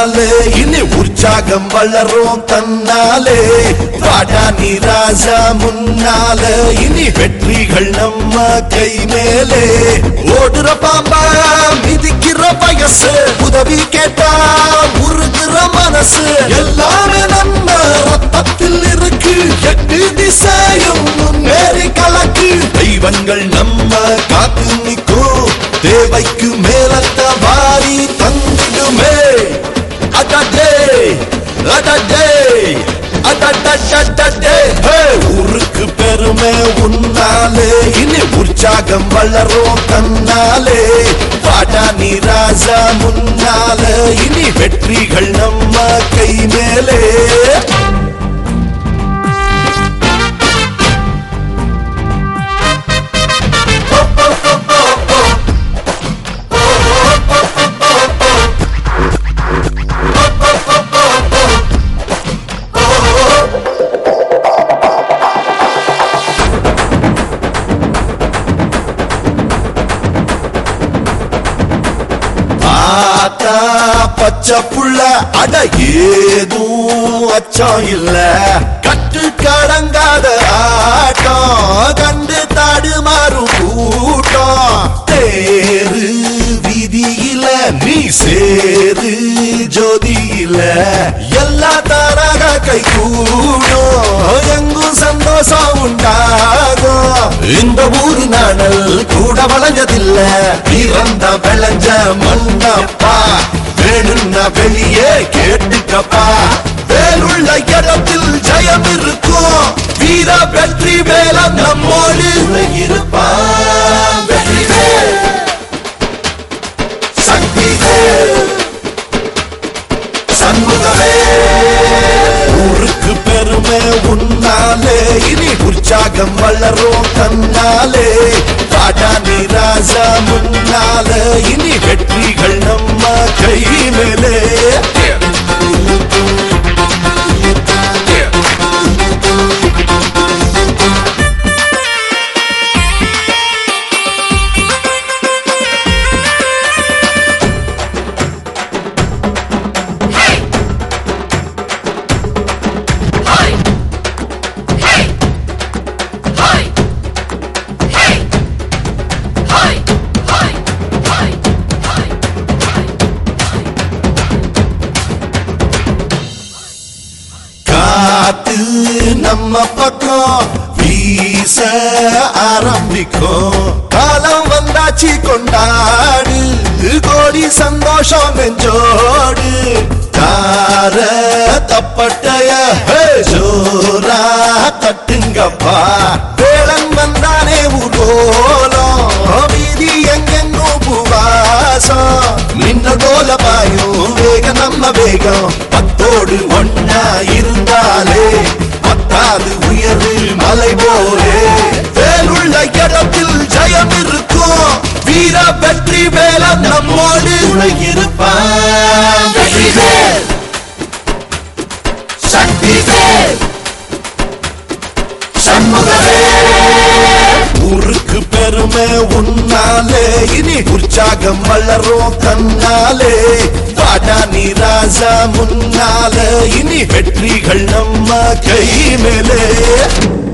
முன்னாலே இனி உற்சாகம் வளரும் தன்னாலே வாடா நீ ராஜா முன்னாலே இனி வெற்றிகள் நம்ம கை மேலே ஓடுற பாம்பா மிதிக்கிற வயசு உதவி கேட்டா உருகுற மனசு எல்லாமே நம்ம ரத்தத்தில் இருக்கு எட்டு திசையும் முன்னேறி கலக்கு தெய்வங்கள் நம்ம காத்து நிற்கும் தேவைக்கு மேலத்த வாரி தந்திடுமே அடடே அடடே அடடடடடே ஹே, ஊருக்கு பெருமை உன்னாலே இனி உற்சாகம் வளரும் தன்னாலே பாடா நீ ராஜா முன்னாலே இனி வெற்றிகள் நம்ம கை மேலே பார்த்தா பச்சை புள்ள அட ஏதும் அச்சம் இல்ல கட்டு கடங்காத ஆட்டம் கண்டு தடுமாறும் கூட்டம் தேரு விதியில நீ சேரு ஜோதியில எல்லா தரக கை கூடும் எங்கும் சந்தோஷம் உண்டாகும் இந்த ஊரு நாடல் கூட வளைஞ்சதில்ல பிறந்த விளைஞ்ச மண்ணப்பா வேணும்னா வெளியே கேட்டுக்கப்பா வேலுள்ள இடத்தில் ஜெயம் இருக்கும் வீர வெற்றி வேல நம்மோடு இருப்பான் வெற்றி வேல் சக்தி வேல் சண்முகமே ஊருக்கு பெருமை உன்னாலே இனி உற்சாகம் வளரும் தன்னாலே பாடா நீ ராஜா முன்னாலே இனி வெற்றிகள் நம்ம கை மேலே காத்து நம்ம பக்கம் வீச ஆரம்பிக்கும் காலம் வந்தாச்சு கொண்டாடு கோடி சந்தோஷம் நெஞ்சோடு தார தப்பட்டைய ஹே, ஜோரா தட்டுங்கப்பா வேளன் வந்தானே ஊர்கோலம் வீதி எங்கெங்கும் பூவாசம் மின்ன கோல பாயும் வேக நம்ம வேகம் பத்தோடு ஒன்னா இருந்தாலே பத்தாது உயர்வு மலை போலே வேலுள்ள இடத்தில் ஜெயம் இருக்கும் வீர வெற்றி வேல நம்மோடு இருப்பான் வெற்றி வேல் சக்தி வேல் சண்முகவே ஊருக்கு பெருமை உன்னாலே இனி உற்சாகம் வளரும் தன்னாலே வாடா நீ ராஜா முன்னாலே இனி வெற்றிகள் நம்ம கை மேலே